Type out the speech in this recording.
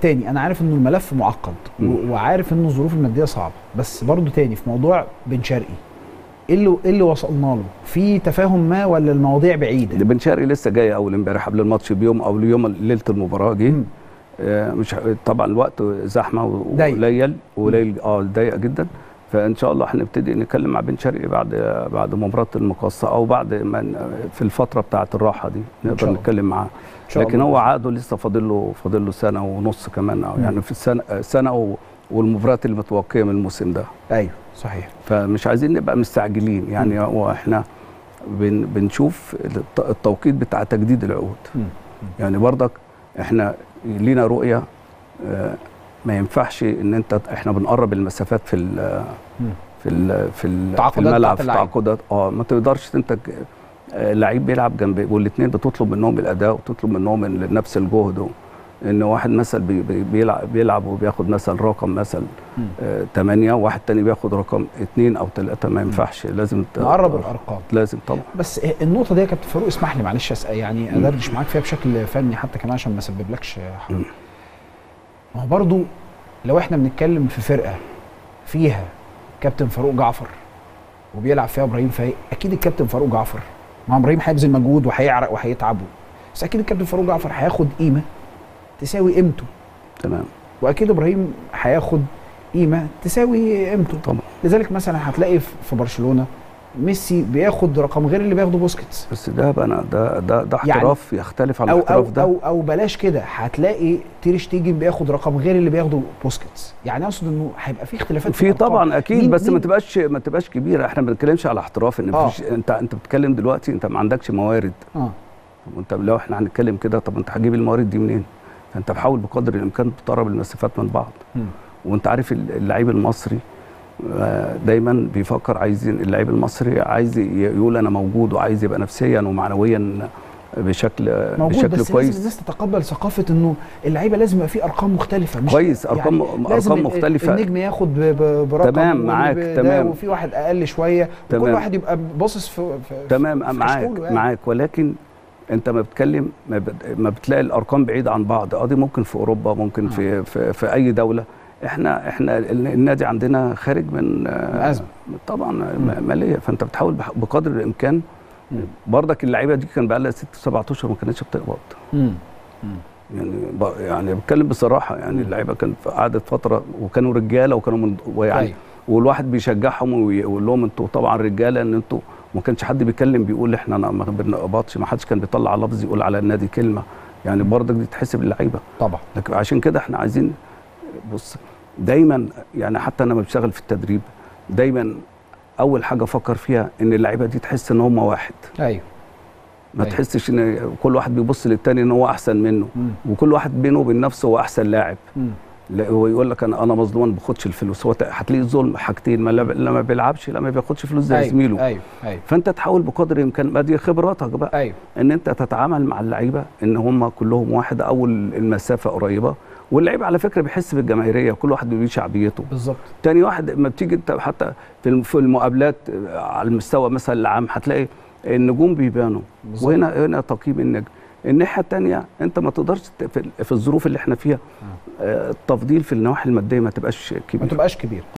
تاني انا عارف انه الملف معقد و- مم. وعارف انه الظروف الماديه صعبه بس برضو تاني في موضوع بن شرقي ايه اللي ايه اللي وصلنا له في تفاهم ما ولا المواضيع بعيده ده بن شرقي لسه جاي اول امبارح قبل الماتش بيوم او يوم ليله المباراه جه مم. آه، مش طبعا الوقت زحمه و- ضيق. وقليل وقليل اه ضيق جدا فان شاء الله هنبتدي نتكلم مع بن شرقي بعد بعد مباراه المقاصه او بعد ما ن- في الفتره بتاعه الراحه دي شاء نقدر الله. نتكلم معاه إن شاء لكن الله. هو عقده لسه فاضل له فاضل له سنه ونص كمان أو مم. يعني في السنه سنه و- والمباريات اللي متوقيه من الموسم ده ايوه صحيح فمش عايزين نبقى مستعجلين يعني هو احنا بن بنشوف الت- التوقيت بتاع تجديد العقود مم. يعني برضك احنا لينا رؤيه آه، ما ينفعش ان انت احنا بنقرب المسافات في ال مم. في ال في, ال في تعاقدات الملعب بتاعت في اللعيبة. تعاقدات اه ما تقدرش انت ج- آه، لعيب بيلعب جنب والاثنين بتطلب منهم الاداء وتطلب منهم ال- نفس الجهد و- ان واحد مثلا بي- بي- بيلعب بيلعب وبياخد مثلا رقم مثلا مم. 8 وواحد تاني بياخد رقم 2 او 3 ما ينفعش لازم ت- نقرب الارقام لازم طبعا بس النقطه دي يا كابتن فاروق اسمح لي معلش أسأل يعني مم. ادردش معاك فيها بشكل فني حتى كمان عشان ما اسببلكش حرج مم. ما هو برضو لو احنا بنتكلم في فرقه فيها كابتن فاروق جعفر وبيلعب فيها ابراهيم فايق اكيد الكابتن فاروق جعفر ما هو ابراهيم هيبذل مجهود وهيعرق وهيتعب بس اكيد الكابتن فاروق جعفر هياخد قيمه تساوي قيمته تمام واكيد ابراهيم هياخد قيمه تساوي قيمته طبعا لذلك مثلا هتلاقي في في برشلونه ميسي بياخد رقم غير اللي بياخده بوسكيتس بس ده بقى أنا- ده ده ده يعني احتراف يختلف عن او او الاحتراف ده او او بلاش كده هتلاقي تير شتيجن بياخد رقم غير اللي بياخده بوسكيتس يعني اقصد انه هيبقى في اختلافات في الأرقام. طبعا اكيد مين- بس ما مين- تبقاش ما تبقاش كبيره احنا ما بنتكلمش على احتراف ان آه. مفيش انت انت بتتكلم دلوقتي انت ما عندكش موارد اه طب انت لو احنا هنتكلم كده طب انت هتجيب الموارد دي منين؟ فانت بحاول بقدر الامكان تقرب المسافات من بعض مم. وانت عارف ال- اللعيب المصري آه، دايما بيفكر عايزين اللعيب المصري عايز ي- يقول انا موجود وعايز يبقى نفسيا ومعنويا بشكل موجود بشكل بس لازم كويس الناس تتقبل ثقافه انه اللعيبه لازم يبقى في ارقام مختلفه مش كويس ارقام لازم ارقام ال- مختلفه النجم ياخد ب- ب- برقم تمام، واللي معاك، ب- ده تمام. وفي واحد اقل شويه وكل تمام. واحد يبقى باصص في, في تمام في معاك كشكوله يعني. معاك ولكن انت ما بتتكلم ما, بت- ما بتلاقي الارقام بعيده عن بعض اه دي ممكن في اوروبا ممكن في, في في اي دوله احنا احنا ال- النادي عندنا خارج من آه، أزمة. طبعا م- ماليه فانت بتحاول بح- بقدر الامكان مم. برضك اللعيبه دي كان بقى لها ست سبع اشهر ما كانتش بتقبض مم. يعني ب- يعني بتكلم بصراحه يعني اللعيبه كانت قعدت فتره وكانوا رجاله وكانوا من ويعني أيوة. والواحد بيشجعهم ويقول لهم انتوا طبعا رجاله ان انتوا ما كانش حد بيتكلم بيقول احنا ما ما بنقبضش ما حدش كان بيطلع لفظ يقول على النادي كلمه يعني برضك دي تحسب اللعيبه طبعا لكن عشان كده احنا عايزين بص دايما يعني حتى انا لما بشتغل في التدريب دايما اول حاجه افكر فيها ان اللعيبه دي تحس ان هم واحد ايوه ما أيوة. تحسش ان كل واحد بيبص للتاني ان هو احسن منه مم. وكل واحد بينه وبين نفسه هو احسن لاعب مم. لا هو يقول لك انا انا مظلوم ما باخدش الفلوس هو هتلاقي الظلم حاجتين ما لا- لا ما بيلعبش لا ما بياخدش فلوس زي أيوة. زميله ايوه ايوه فانت تحاول بقدر الامكان ما دي خبراتك بقى ايوه ان انت تتعامل مع اللعيبه ان هم كلهم واحد او المسافه قريبه واللعيب على فكره بيحس بالجماهيريه كل واحد بيبيه شعبيته بالظبط تاني واحد ما بتيجي انت حتى في الم- في المقابلات آه، على المستوى مثلا العام هتلاقي النجوم بيبانوا بالظبط. وهنا هنا تقييم النجم الناحيه الثانيه انت ما تقدرش ت- في, في الظروف اللي احنا فيها آه، التفضيل في النواحي الماديه ما تبقاش ما كبير تبقاش كبير